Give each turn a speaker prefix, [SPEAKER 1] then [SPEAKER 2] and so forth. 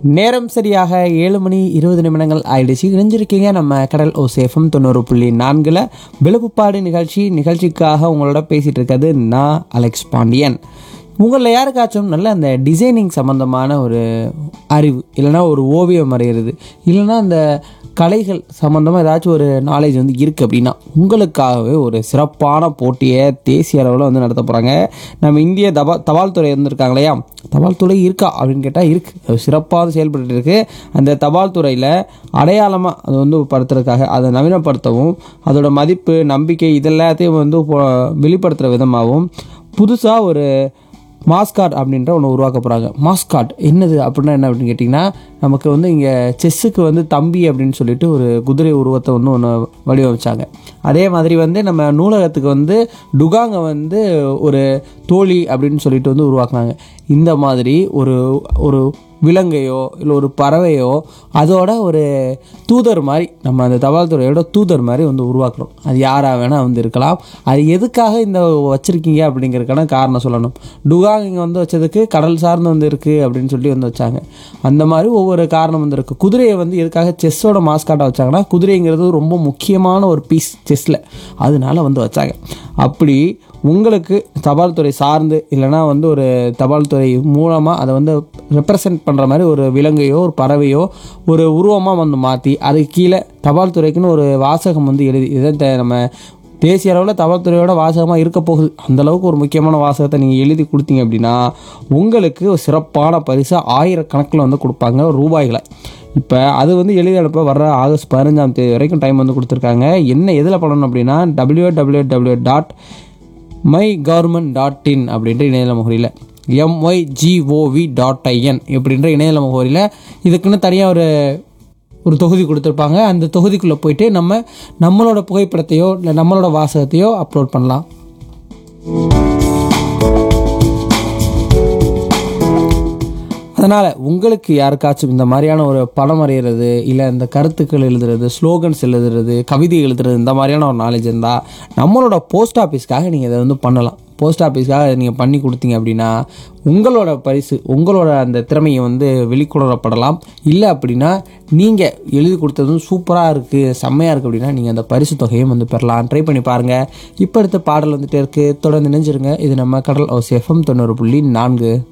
[SPEAKER 1] நேரம் சரியாக ஏழு மணி இருபது நிமிடங்கள் ஆயிடுச்சு இணைஞ்சிருக்கீங்க நம்ம கடல் ஓசேஃபம் தொண்ணூறு புள்ளி நான்கில் விழுப்புப்பாடு நிகழ்ச்சி நிகழ்ச்சிக்காக உங்களோட பேசிகிட்டு இருக்கிறது நான் அலெக்ஸ் பாண்டியன் உங்களில் யாருக்காச்சும் நல்ல அந்த டிசைனிங் சம்மந்தமான ஒரு அறிவு இல்லைன்னா ஒரு ஓவியம் வரைகிறது இல்லைன்னா அந்த கலைகள் சம்மந்தமாக ஏதாச்சும் ஒரு நாலேஜ் வந்து இருக்குது அப்படின்னா உங்களுக்காகவே ஒரு சிறப்பான போட்டியை தேசிய அளவில் வந்து நடத்த போகிறாங்க நம்ம இந்திய தபா தபால் துறை இருந்திருக்காங்க இல்லையா தபால் துறை இருக்கா அப்படின்னு கேட்டால் இருக்குது சிறப்பாக செயல்பட்டு இருக்கு அந்த தபால் துறையில் அடையாளமாக அது வந்து படுத்துறதுக்காக அதை நவீனப்படுத்தவும் அதோட மதிப்பு நம்பிக்கை இதெல்லாத்தையும் வந்து இப்போ வெளிப்படுத்துகிற விதமாகவும் புதுசாக ஒரு மாஸ்காட் அப்படின்ற ஒன்று உருவாக்க போகிறாங்க மாஸ்காட் என்னது அப்படின்னா என்ன அப்படின்னு கேட்டிங்கன்னா நமக்கு வந்து இங்கே செஸ்ஸுக்கு வந்து தம்பி அப்படின்னு சொல்லிட்டு ஒரு குதிரை உருவத்தை வந்து ஒன்று வடிவமைச்சாங்க அதே மாதிரி வந்து நம்ம நூலகத்துக்கு வந்து டுகாங்க வந்து ஒரு தோழி அப்படின்னு சொல்லிட்டு வந்து உருவாக்குனாங்க இந்த மாதிரி ஒரு ஒரு விலங்கையோ இல்லை ஒரு பறவையோ அதோட ஒரு தூதர் மாதிரி நம்ம அந்த தபால் துறையோட தூதர் மாதிரி வந்து உருவாக்குறோம் அது யாராக வேணால் வந்து இருக்கலாம் அது எதுக்காக இந்த வச்சுருக்கீங்க அப்படிங்கிறதுக்கான காரணம் சொல்லணும் டுகாங் இங்கே வந்து வச்சதுக்கு கடல் சார்ந்து வந்து இருக்குது அப்படின்னு சொல்லி வந்து வச்சாங்க அந்த மாதிரி ஒவ்வொரு காரணம் வந்து இருக்குது குதிரையை வந்து எதுக்காக செஸ்ஸோட மாஸ்காட்டாக வச்சாங்கன்னா குதிரைங்கிறது ரொம்ப முக்கியமான ஒரு பீஸ் செஸ்ஸில் அதனால வந்து வச்சாங்க அப்படி உங்களுக்கு தபால் துறை சார்ந்து இல்லைனா வந்து ஒரு தபால் துறை மூலமாக அதை வந்து ரெப்ரசன்ட் பண்ணுற மாதிரி ஒரு விலங்கையோ ஒரு பறவையோ ஒரு உருவமாக வந்து மாற்றி அதுக்கு கீழே தபால் துறைக்குன்னு ஒரு வாசகம் வந்து எழுதி இதை த- நம்ம தேசிய அளவில் தபால் துறையோட வாசகமாக இருக்க போகுது அந்த அளவுக்கு ஒரு முக்கியமான வாசகத்தை நீங்கள் எழுதி கொடுத்தீங்க அப்படின்னா உங்களுக்கு ஒரு சிறப்பான பரிசு ஆயிரக்கணக்கில் வந்து கொடுப்பாங்க ரூபாய்களை இப்போ அது வந்து எழுதி அனுப்ப வர்ற ஆகஸ்ட் பதினஞ்சாம் தேதி வரைக்கும் டைம் வந்து கொடுத்துருக்காங்க என்ன எதில் பண்ணணும் அப்படின்னா W W W dot my government dot in அப்படின்ற இணையதள முகவரியில் எம்ஒய்ஜிஓவி டாட் ஐஎன் அப்படின்ற இணையதள முகவரியில் இதுக்குன்னு தனியாக ஒரு ஒரு தொகுதி கொடுத்துருப்பாங்க அந்த தொகுதிக்குள்ளே போயிட்டு நம்ம நம்மளோட புகைப்படத்தையோ இல்லை நம்மளோட வாசகத்தையோ அப்லோட் பண்ணலாம் அதனால் உங்களுக்கு யாருக்காச்சும் இந்த மாதிரியான ஒரு படம் வரைகிறது இல்லை இந்த கருத்துக்கள் எழுதுறது ஸ்லோகன்ஸ் எழுதுறது கவிதை எழுதுறது இந்த மாதிரியான ஒரு நாலேஜ் இருந்தால் நம்மளோட போஸ்ட் ஆஃபீஸ்க்காக நீங்கள் இதை வந்து பண்ணலாம் போஸ்ட் ஆஃபீஸ்க்காக நீங்கள் பண்ணி கொடுத்தீங்க அப்படின்னா உங்களோட பரிசு உங்களோட அந்த திறமையை வந்து வெளிக்கொணரப்படலாம் இல்லை அப்படின்னா நீங்கள் எழுதி கொடுத்ததும் சூப்பராக இருக்குது செம்மையாக இருக்குது அப்படின்னா நீங்கள் அந்த பரிசு தொகையும் வந்து பெறலாம் ட்ரை பண்ணி பாருங்கள் இப்போ அடுத்த பாடல் வந்துட்டே இருக்குது தொடர்ந்து நினைஞ்சிருங்க இது நம்ம கடல் ஓஸ் எஃப்எம் தொண்ணூறு புள்ளி நான்கு